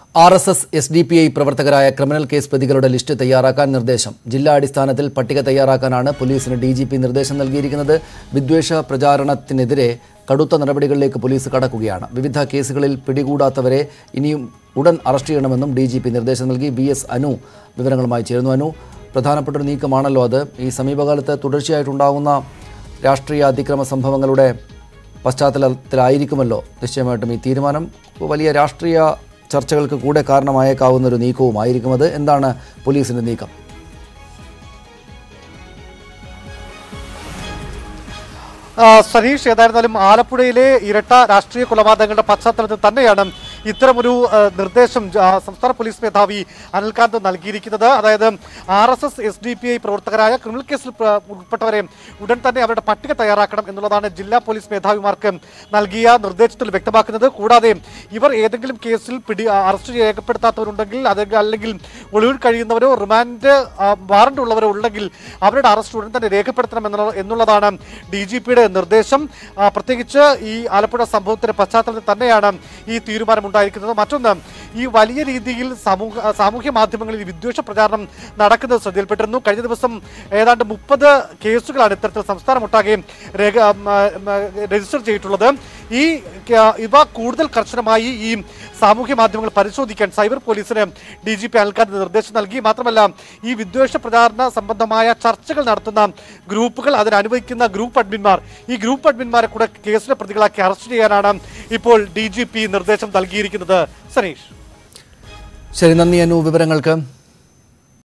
R S S S D P I പ്രവർത്തകരായ criminal case പ്രതികളുടെ list തയ്യാറാക്കാൻ നിർദ്ദേശം ജില്ലാ അടിസ്ഥാനത്തിൽ പട്ടിക തയ്യാറാക്കാനാണ് പോലീസിന് ഡി ജി പി നിർദ്ദേശം നൽകിയിരിക്കുന്നത് വിദ്വേഷ പ്രചാരണത്തിനെതിരെ കടുത്ത നടപടികളിലേക്ക് പോലീസ് കടക്കുകയാണ് വിവിധ കേസുകളിൽ പിടികൂടാത്തവരെ ഇനിയും ഉടൻ അറസ്റ്റ് ചെയ്യണമെന്നും ഡി ജി പി നിർദ്ദേശം നൽകി ബി എസ് അനു വിവരങ്ങളുമായി ചേരുന്നു അനു പ്രധാനപ്പെട്ട ഒരു നീക്കമാണല്ലോ അത് ഈ സമീപകാലത്ത് തുടർച്ചയായിട്ടുണ്ടാകുന്ന രാഷ്ട്രീയ അതിക്രമ സംഭവങ്ങളുടെ പശ്ചാത്തലത്തിലായിരിക്കുമല്ലോ നിശ്ചയമായിട്ടും ഈ തീരുമാനം വലിയ രാഷ്ട്രീയ ചർച്ചകൾക്ക് കൂടെ കാരണമായേക്കാവുന്ന ഒരു നീക്കവുമായിരിക്കും അത് എന്താണ് പോലീസിന്റെ നീക്കം ആ, സനീഷ് ഏതായിരുന്നാലും ആലപ്പുഴയിലെ ഇരട്ട രാഷ്ട്രീയ കൊലപാതകങ്ങളുടെ പശ്ചാത്തലത്തിൽ തന്നെയാണ് ഇത്തരമൊരു ആ, നിർദ്ദേശം ജ- ആ, സംസ്ഥാന പോലീസ് മേധാവി അനിൽകാന്ത് നൽകിയിരിക്കുന്നത് അതായത് R S S S D P I പ്രവർത്തകരായ ക്രിമിനൽ കേസിൽ പ്ര- ഉൾപ്പെട്ടവരെ ഉടൻ തന്നെ അവരുടെ പട്ടിക തയ്യാറാക്കണം എന്നുള്ളതാണ് ജില്ലാ പോലീസ് മേധാവിമാർക്ക് നൽകിയ നിർദ്ദേശത്തിൽ വ്യക്തമാക്കുന്നത് കൂടാതെ ഇവർ ഏതെങ്കിലും കേസിൽ പിടി ആ, അറസ്റ്റ് രേഖപ്പെടുത്താത്തവരുണ്ടെങ്കിൽ അത് അല്ലെങ്കിൽ ഒളിവിൽ കഴിയുന്നവരോ റിമാൻഡ് ആ, വാറണ്ട് ഉള്ളവരോ ഉണ്ടെങ്കിൽ അവരുടെ അറസ്റ്റ് ഉടൻ തന്നെ രേഖപ്പെടുത്തണം എന്നുള്ള എന്നുള്ളതാണ് ഡി ജി പിയുടെ നിർദ്ദേശം ആ, പ്രത്യേകിച്ച് ഈ ആലപ്പുഴ സംഭവത്തിന്റെ പശ്ചാത്തലത്തിൽ തന്നെയാണ് ഈ തീരുമാനം ഉണ്ടായിരിക്കുന്നത് മറ്റൊന്ന് ഈ വലിയ രീതിയിൽ സമൂഹ സാമൂഹ്യ മാധ്യമങ്ങളിൽ ഈ വിദ്വേഷ പ്രചാരണം നടക്കുന്നത് ശ്രദ്ധയിൽപ്പെട്ടിരുന്നു കഴിഞ്ഞ ദിവസം ഏതാണ്ട് മുപ്പത് കേസുകളാണ് ഇത്തരത്തിൽ സംസ്ഥാനമൊട്ടാകെ രേഖ മ, മ, രജിസ്റ്റർ ചെയ്തിട്ടുള്ളത് ഈ ക- ഇവ കൂടുതൽ കർശനമായി ഈ സാമൂഹ്യ മാധ്യമങ്ങൾ പരിശോധിക്കാൻ സൈബർ പോലീസിന് ഡി ജി പി അൽക്കാന്ത് നിർദ്ദേശം നൽകി മാത്രമല്ല ഈ വിദ്വേഷ പ്രചാരണ സംബന്ധമായ ചർച്ചകൾ നടത്തുന്ന ഗ്രൂപ്പുകൾ അതിനനുവദിക്കുന്ന ഗ്രൂപ്പ് അഡ്മിന്മാർ ഈ ഗ്രൂപ്പ് അഡ്മിന്മാരെ കൂടെ കേസിലെ പ്രതികളാക്കി അറസ്റ്റ് ചെയ്യാനാണ് ഇപ്പോൾ ഡി ജി പി നിർദ്ദേശം നൽകിയിരിക്കുന്നത് സനീഷ് ശരി നന്ദി അനു വിവരങ്ങൾക്ക്